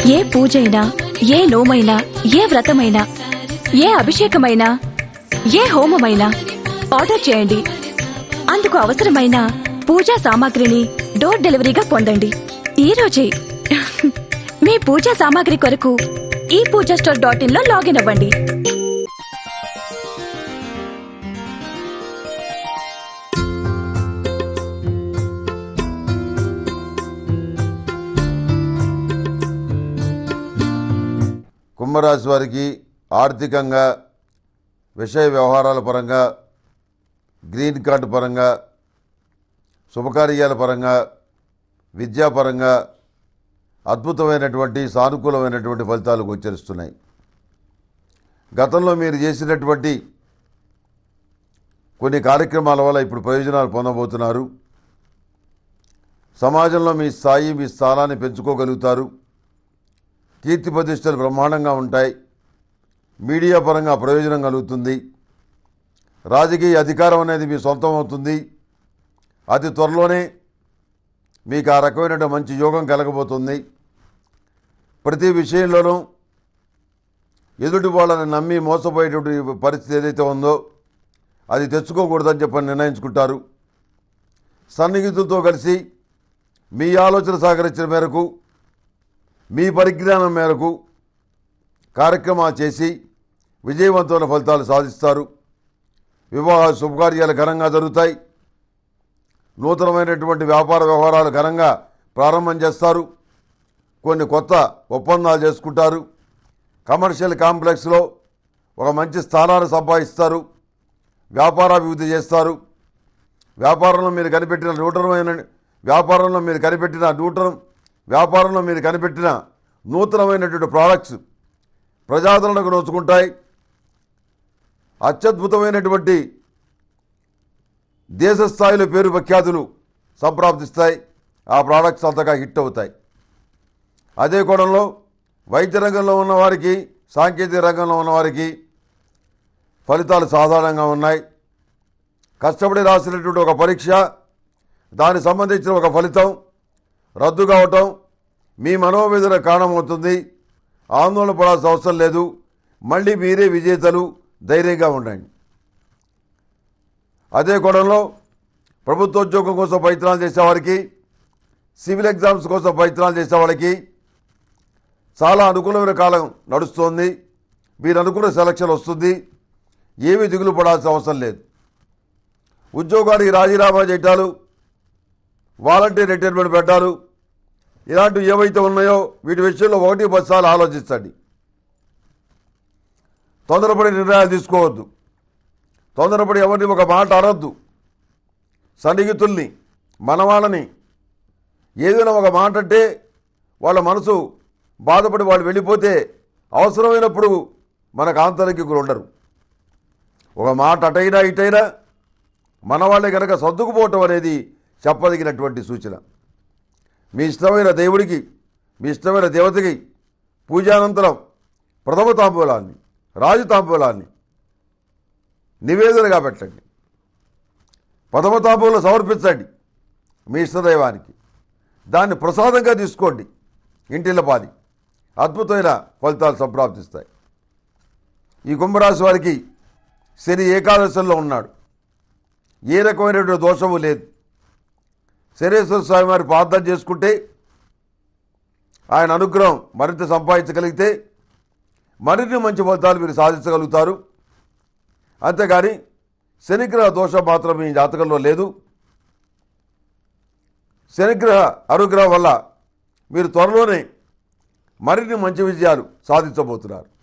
ఏ పూజైనా ఏ నోమైనా ఏ వ్రతమైనా ఏ అభిషేకమైనా ఏ హోమమైనా ఆర్డర్ చేయండి అందుకు అవసరమైన పూజా సామాగ్రిని డోర్ డెలివరీగా పొందండి ఈ రోజే మీ పూజా సామాగ్రి కొరకు ఈ పూజా స్టోర్ డాట్ ఇన్ లో లాగిన్ అవ్వండి కుంభరాశి వారికి ఆర్థికంగా విషయ వ్యవహారాల పరంగా గ్రీన్ కార్డు పరంగా శుభకార్యాల పరంగా విద్యాపరంగా అద్భుతమైనటువంటి సానుకూలమైనటువంటి ఫలితాలు గోచరిస్తున్నాయి గతంలో మీరు చేసినటువంటి కొన్ని కార్యక్రమాల వల్ల ఇప్పుడు ప్రయోజనాలు పొందబోతున్నారు సమాజంలో మీ స్థాయి మీ స్థానాన్ని పెంచుకోగలుగుతారు కీర్తి ప్రతిష్టలు బ్రహ్మాండంగా ఉంటాయి మీడియా పరంగా ప్రయోజనం కలుగుతుంది రాజకీయ అధికారం అనేది మీ సొంతం అవుతుంది అతి త్వరలోనే మీకు ఆ రకమైన మంచి యోగం కలగబోతుంది ప్రతి విషయంలోనూ ఎదుటి వాళ్ళని నమ్మి మోసపోయేటువంటి పరిస్థితి ఏదైతే ఉందో అది తెచ్చుకోకూడదని చెప్పని నిర్ణయించుకుంటారు సన్నిహితులతో కలిసి మీ ఆలోచన సహకరించిన మేరకు మీ పరిజ్ఞానం మేరకు కార్యక్రమాలు చేసి విజయవంతమైన ఫలితాలు సాధిస్తారు వివాహ శుభకార్యాలు ఘనంగా జరుగుతాయి నూతనమైనటువంటి వ్యాపార వ్యవహారాలు ఘనంగా ప్రారంభం చేస్తారు కొన్ని కొత్త ఒప్పందాలు చేసుకుంటారు కమర్షియల్ కాంప్లెక్స్లో ఒక మంచి స్థానాన్ని సంపాదిస్తారు వ్యాపారాభివృద్ధి చేస్తారు వ్యాపారంలో మీరు కనిపెట్టిన నూతనమైన వ్యాపారంలో మీరు కనిపెట్టిన నూతన వ్యాపారంలో మీరు కనిపెట్టిన నూతనమైనటువంటి ప్రోడక్ట్స్ ప్రజాదరణకు నోచుకుంటాయి అత్యద్భుతమైనటువంటి దేశ స్థాయిలో పేరు ప్రఖ్యాతులు సంప్రాప్తిస్తాయి ఆ ప్రోడక్ట్స్ అంతగా హిట్ అవుతాయి అదే కోణంలో వైద్య రంగంలో ఉన్నవారికి సాంకేతిక రంగంలో ఉన్నవారికి ఫలితాలు సాధారణంగా ఉన్నాయి కష్టపడి రాసినటువంటి ఒక పరీక్ష దానికి సంబంధించిన ఒక ఫలితం రద్దు కావటం మీ మనోవేదన కారణమవుతుంది ఆందోళన పడాల్సిన అవసరం లేదు మళ్ళీ మీరే విజేతలు ధైర్యంగా ఉండండి అదే కోణంలో ప్రభుత్వోద్యోగం కోసం ప్రయత్నాలు చేసేవారికి సివిల్ ఎగ్జామ్స్ కోసం ప్రయత్నాలు చేసేవాళ్ళకి చాలా అనుకూలమైన కాలం నడుస్తోంది మీరు అనుకున్న సెలక్షన్ వస్తుంది ఏమీ దిగులు పడాల్సిన అవసరం లేదు ఉద్యోగానికి రాజీనామా చేయటాలు వాలంటీర్ రిటైర్మెంట్ పెట్టాలు ఇలాంటివి ఏవైతే ఉన్నాయో వీటి విషయంలో ఒకటి పది సార్లు ఆలోచించండి తొందరపడి నిర్ణయాలు తీసుకోవద్దు తొందరపడి ఎవరిని ఒక మాట అనొద్దు సన్నిహితుల్ని మనవాళ్ళని ఏదైనా ఒక మాట అంటే వాళ్ళ మనసు బాధపడి వాళ్ళు వెళ్ళిపోతే అవసరమైనప్పుడు మనకు ఆంతరికులు ఉండరు ఒక మాట అటైనా ఇటైనా మన వాళ్ళే కనుక సర్దుకుపోవటం అనేది చెప్పదగినటువంటి సూచన మీ ఇష్టమైన దేవుడికి మీ ఇష్టమైన దేవతకి పూజానంతరం ప్రథమ తాంబూలాన్ని రాజు తాంబూలాన్ని నివేదనగా పెట్టండి ప్రథమ తాంబూలం సమర్పించండి మీ ఇష్టదైవానికి దాన్ని ప్రసాదంగా తీసుకోండి ఇంటిల్ల పాది అద్భుతమైన ఫలితాలు సంప్రాప్తిస్తాయి ఈ కుంభరాశి వారికి శని ఏకాదశంలో ఉన్నాడు ఏ రకమైనటువంటి దోషము లేదు శనేశ్వర స్వామి వారి ప్రార్థన చేసుకుంటే ఆయన అనుగ్రహం మరింత సంపాదించగలిగితే మరిన్ని మంచి ఫలితాలు మీరు సాధించగలుగుతారు అంతేగాని శనిగ్రహ దోషం మాత్రం మీ జాతకంలో లేదు శనిగ్రహ అనుగ్రహం వల్ల మీరు త్వరలోనే మరిన్ని మంచి విజయాలు సాధించబోతున్నారు